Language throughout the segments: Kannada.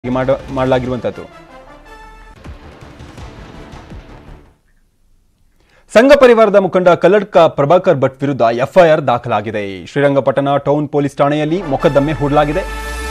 ಮಾಡ ಮಾಡಲಾಗಿರುವಂಥದ್ದು ಸಂಘ ಪರಿವಾರದ ಮುಖಂಡ ಕಲ್ಲಡ್ಕ ಪ್ರಭಾಕರ್ ಭಟ್ ವಿರುದ್ಧ ಎಫ್ಐಆರ್ ದಾಖಲಾಗಿದೆ ಶ್ರೀರಂಗಪಟ್ಟಣ ಟೌನ್ ಪೊಲೀಸ್ ಠಾಣೆಯಲ್ಲಿ ಮೊಕದ್ದಮೆ ಹೂಡಲಾಗಿದೆ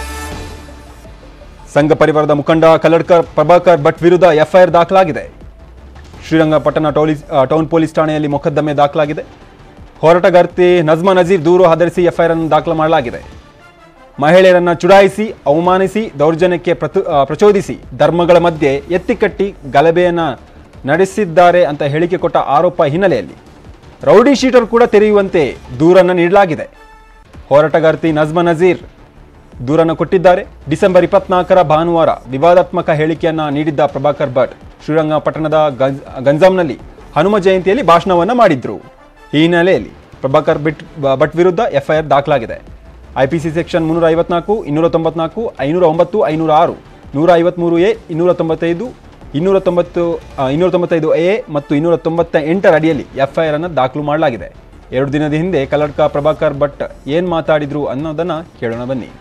ಸಂಘ ಪರಿವಾರದ ಮುಖಂಡ ಕಲ್ಲಡ್ಕ ಪ್ರಭಾಕರ್ ಭಟ್ ವಿರುದ್ಧ ಎಫ್ಐಆರ್ ದಾಖಲಾಗಿದೆ ಶ್ರೀರಂಗಪಟ್ಟಣ ಟೌಲಿಸ್ ಆ, ಟೌನ್ ಪೊಲೀಸ್ ಠಾಣೆಯಲ್ಲಿ ಮೊಕದ್ದಮೆ ದಾಖಲಾಗಿದೆ ಹೋರಾಟಗಾರ್ತಿ ನಜ್ಮಾ ನಜೀರ್ ದೂರು ಆಧರಿಸಿ ಎಫ್ಐಆರ್ ಅನ್ನು ದಾಖಲು ಮಾಡಲಾಗಿದೆ ಮಹಿಳೆಯರನ್ನ ಚುಡಾಯಿಸಿ ಅವಮಾನಿಸಿ ದೌರ್ಜನ್ಯಕ್ಕೆ ಪ್ರತು ಆ, ಪ್ರಚೋದಿಸಿ ಧರ್ಮಗಳ ಮಧ್ಯೆ ಎತ್ತಿಕಟ್ಟಿ ಗಲಭೆಯನ್ನ ನಡೆಸಿದ್ದಾರೆ ಅಂತ ಹೇಳಿಕೆ ಕೊಟ್ಟ ಆರೋಪ ಹಿನ್ನೆಲೆಯಲ್ಲಿ ರೌಡಿ ಶೀಟರ್ ಕೂಡ ತೆರೆಯುವಂತೆ ದೂರನ್ನು ನೀಡಲಾಗಿದೆ ಹೋರಾಟಗಾರ್ತಿ ನಜ್ಮಾ ನಜೀರ್ ದೂರನ್ನು ಕೊಟ್ಟಿದ್ದಾರೆ ಡಿಸೆಂಬರ್ ಇಪ್ಪತ್ನಾಲ್ಕರ ಭಾನುವಾರ ವಿವಾದಾತ್ಮಕ ಹೇಳಿಕೆಯನ್ನ ನೀಡಿದ್ದ ಪ್ರಭಾಕರ್ ಭಟ್ ಶ್ರೀರಂಗಪಟ್ಟಣದ ಗಂಜ್ ಗಂಜಾಂನಲ್ಲಿ ಹನುಮ ಜಯಂತಿಯಲ್ಲಿ ಭಾಷಣವನ್ನ ಮಾಡಿದ್ರು ಈ ಹಿನ್ನೆಲೆಯಲ್ಲಿ ಪ್ರಭಾಕರ್ ಬಿಟ್ ಭಟ್ ವಿರುದ್ಧ ಎಫ್ಐಆರ್ ದಾಖಲಾಗಿದೆ ಐಪಿಸಿ ಸೆಕ್ಷನ್ ಮುನ್ನೂರ ಐವತ್ನಾಲ್ಕು ಇನ್ನೂರ ತೊಂಬತ್ನಾಲ್ಕು ಐನೂರ ಒಂಬತ್ತು ಐನೂರ ಆರು ನೂರ ಐವತ್ಮೂರು ಎ ಇನ್ನೂರ ತೊಂಬತ್ತೈದು ಇನ್ನೂರ ತೊಂಬತ್ತು ಆ, ಇನ್ನೂರ ತೊಂಬತ್ತೈದು ಎ ಮತ್ತು ಇನ್ನೂರ ತೊಂಬತ್ತ ಎಂಟರ ಅಡಿಯಲ್ಲಿ ಎಫ್ಐಆರ್ ಅನ್ನು ದಾಖಲು ಮಾಡಲಾಗಿದೆ ಎರಡು ದಿನದ ಹಿಂದೆ ಕಲ್ಲಡ್ಕ ಪ್ರಭಾಕರ್ ಭಟ್ ಏನ್ ಮಾತಾಡಿದ್ರು ಅನ್ನೋದನ್ನ ಕೇಳೋಣ ಬನ್ನಿ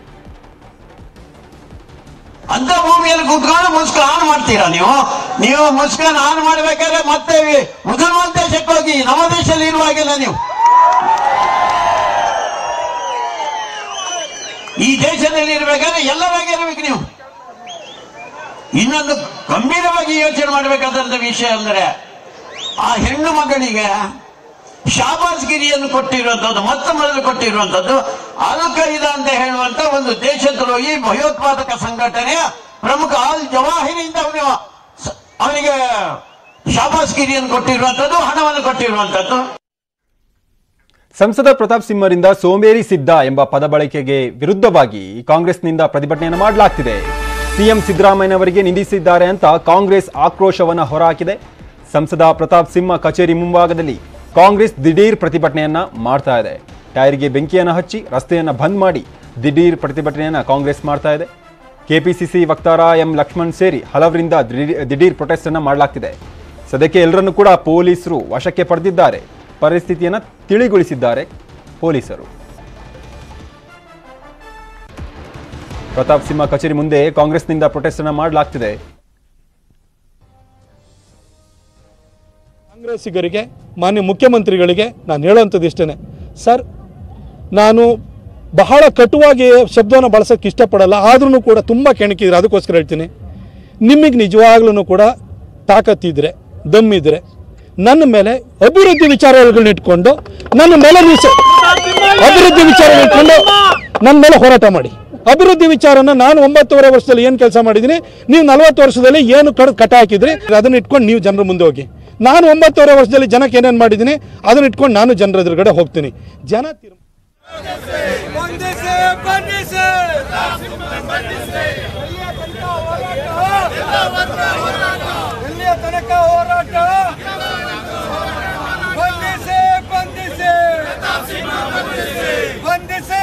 ಅಂತ ಭೂಮಿಯಲ್ಲಿ ಕುತ್ಕೊಂಡು ಮುಸ್ಕು ಆನ್ ಮಾಡ್ತೀರಾ ನೀವು ನೀವು ಮುಸ್ಕನ್ ಆನ್ ಮಾಡ್ಬೇಕಾದ್ರೆ ಮತ್ತೆ ಮುಸಲ್ಮಾನ್ ದೇಶಕ್ಕೆ ಹೋಗಿ ನಮ್ಮ ದೇಶದಲ್ಲಿ ಇರುವಾಗಿಲ್ಲ ನೀವು ಈ ದೇಶದಲ್ಲಿ ಇರ್ಬೇಕಾದ್ರೆ ಎಲ್ಲರಾಗಿ ಇರ್ಬೇಕು ನೀವು ಇನ್ನೊಂದು ಗಂಭೀರವಾಗಿ ಯೋಚನೆ ಮಾಡಬೇಕಾದಂತ ವಿಷಯ ಅಂದ್ರೆ ಆ ಹೆಣ್ಣು ಮಗಳಿಗೆ ಶಾಬಾಜ್ಗಿರಿಯನ್ನು ಕೊಟ್ಟಿರುವಂತದ್ದು ಮೊತ್ತ ಮೊದಲು ಕೊಟ್ಟಿರುವಂತದ್ದು ಅಲ್ ಖೈದಾ ಅಂತ ಹೇಳುವಂತ ಒಂದು ದೇಶದ್ರೋಹಿ ಭಯೋತ್ಪಾದಕ ಸಂಘಟನೆಯ ಪ್ರಮುಖ ಅಲ್ ಜವಾಹಿರಿಯಿಂದ ಅವನು ಸ- ಅವನಿಗೆ ಶಾಬಾಜ್ಗಿರಿಯನ್ನು ಕೊಟ್ಟಿರುವಂತದ್ದು ಹಣವನ್ನು ಕೊಟ್ಟಿರುವಂತದ್ದು ಸಂಸದ ಪ್ರತಾಪ್ ಸಿಂಹರಿಂದ ಸೋಂಬೇರಿ ಸಿದ್ಧ ಎಂಬ ಪದ ಬಳಕೆಗೆ ವಿರುದ್ಧವಾಗಿ ಕಾಂಗ್ರೆಸ್ನಿಂದ ಪ್ರತಿಭಟನೆಯನ್ನು ಮಾಡಲಾಗ್ತಿದೆ ಸಿಎಂ ಸಿದ್ದರಾಮಯ್ಯನವರಿಗೆ ನಿಂದಿಸಿದ್ದಾರೆ ಅಂತ ಕಾಂಗ್ರೆಸ್ ಆಕ್ರೋಶವನ್ನ ಹೊರಹಾಕಿದೆ ಸಂಸದ ಪ್ರತಾಪ್ ಸಿಂಹ ಕಚೇರಿ ಮುಂಭಾಗದಲ್ಲಿ ಕಾಂಗ್ರೆಸ್ ದಿಢೀರ್ ಪ್ರತಿಭಟನೆಯನ್ನ ಮಾಡ್ತಾ ಇದೆ ಟೈರ್ಗೆ ಬೆಂಕಿಯನ್ನು ಹಚ್ಚಿ ರಸ್ತೆಯನ್ನ ಬಂದ್ ಮಾಡಿ ದಿಢೀರ್ ಪ್ರತಿಭಟನೆಯನ್ನ ಕಾಂಗ್ರೆಸ್ ಮಾಡ್ತಾ ಇದೆ ಕೆಪಿಸಿಸಿ ವಕ್ತಾರ ಎಂ ಲಕ್ಷ್ಮಣ್ ಸೇರಿ ಹಲವರಿಂದ ದಿಢೀರ್- ದಿಢೀರ್ ಪ್ರೊಟೆಸ್ಟ್ ಅನ್ನ ಮಾಡಲಾಗ್ತಿದೆ ಸದ್ಯಕ್ಕೆ ಎಲ್ಲರನ್ನೂ ಕೂಡ ಪೊಲೀಸರು ವಶಕ್ಕೆ ಪಡೆದಿದ್ದಾರೆ ಪರಿಸ್ಥಿತಿಯನ್ನ ತಿಳಿಗೊಳಿಸಿದ್ದಾರೆ ಪೊಲೀಸರು ಪ್ರತಾಪ್ ಸಿಂಹ ಕಚೇರಿ ಮುಂದೆ ಕಾಂಗ್ರೆಸ್ನಿಂದ ಪ್ರೊಟೆಸ್ಟ್ ಅನ್ನ ಮಾಡಲಾಗ್ತಿದೆ ಕಾಂಗ್ರೆಸ್ಸಿಗರಿಗೆ ಮಾನ್ಯ ಮುಖ್ಯಮಂತ್ರಿಗಳಿಗೆ ನಾನು ಹೇಳೋಂಥದ್ದು ಇಷ್ಟೇ ಸರ್ ನಾನು ಬಹಳ ಕಟುವಾಗಿ ಶಬ್ದವನ್ನು ಬಳಸೋಕ್ಕೆ ಇಷ್ಟಪಡಲ್ಲ ಆದ್ರೂ ಕೂಡ ತುಂಬ ಕೆಣಕಿದ್ರೆ ಅದಕ್ಕೋಸ್ಕರ ಹೇಳ್ತೀನಿ ನಿಮಗೆ ನಿಜವಾಗ್ಲೂ ಕೂಡ ತಾಕತ್ತಿದ್ರೆ ದಮ್ಮಿದ್ರೆ ನನ್ನ ಮೇಲೆ ಅಭಿವೃದ್ಧಿ ವಿಚಾರಗಳನ್ನ ಇಟ್ಕೊಂಡು ನನ್ನ ಮೇಲೆ ನೀವು ಸ- ಅಭಿವೃದ್ಧಿ ವಿಚಾರ ಇಟ್ಕೊಂಡು ನನ್ನ ಮೇಲೆ ಹೋರಾಟ ಮಾಡಿ ಅಭಿವೃದ್ಧಿ ವಿಚಾರನ ನಾನು ಒಂಬತ್ತುವರೆ ವರ್ಷದಲ್ಲಿ ಏನು ಕೆಲಸ ಮಾಡಿದ್ದೀನಿ ನೀವು ನಲವತ್ತು ವರ್ಷದಲ್ಲಿ ಏನು ಕಡ್ ಕಟ ಹಾಕಿದ್ರಿ ಅದನ್ನ ಇಟ್ಕೊಂಡು ನೀವು ಜನರ ಮುಂದೆ ಹೋಗಿ ನಾನು ಒಂಬತ್ತುವರೆ ವರ್ಷದಲ್ಲಿ ಜನಕ್ಕೆ ಏನೇನು ಮಾಡಿದ್ದೀನಿ ಅದನ್ನ ಇಟ್ಕೊಂಡು ನಾನು ಜನರ ಎದುರುಗಡೆ ಹೋಗ್ತೀನಿ ಜನ ತೀರ್ಮಾನ ಬಂಧಿಸಿ ಬಂಧಿಸಿ ಎಲ್ಲಿಯ ತನಕ ಹೋರಾಟ ಬಂಧಿಸಿ ಬಂಧಿಸಿ ಬಂಧಿಸಿ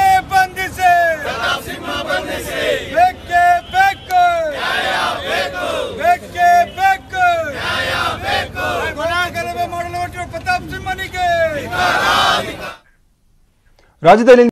ಬಂಧಿಸಿ ಬೇಕೇ ಬೇಕು ಬೇಕೇ ಬೇಕು ಕೊನ ಗಲಭೆ ಮಾಡಲು ಹೊರಟಿರುವ ಪ್ರತಾಪ್ ಸಿಂಹನಿಗೆ ರಾಜ್ಯದಲ್ಲಿ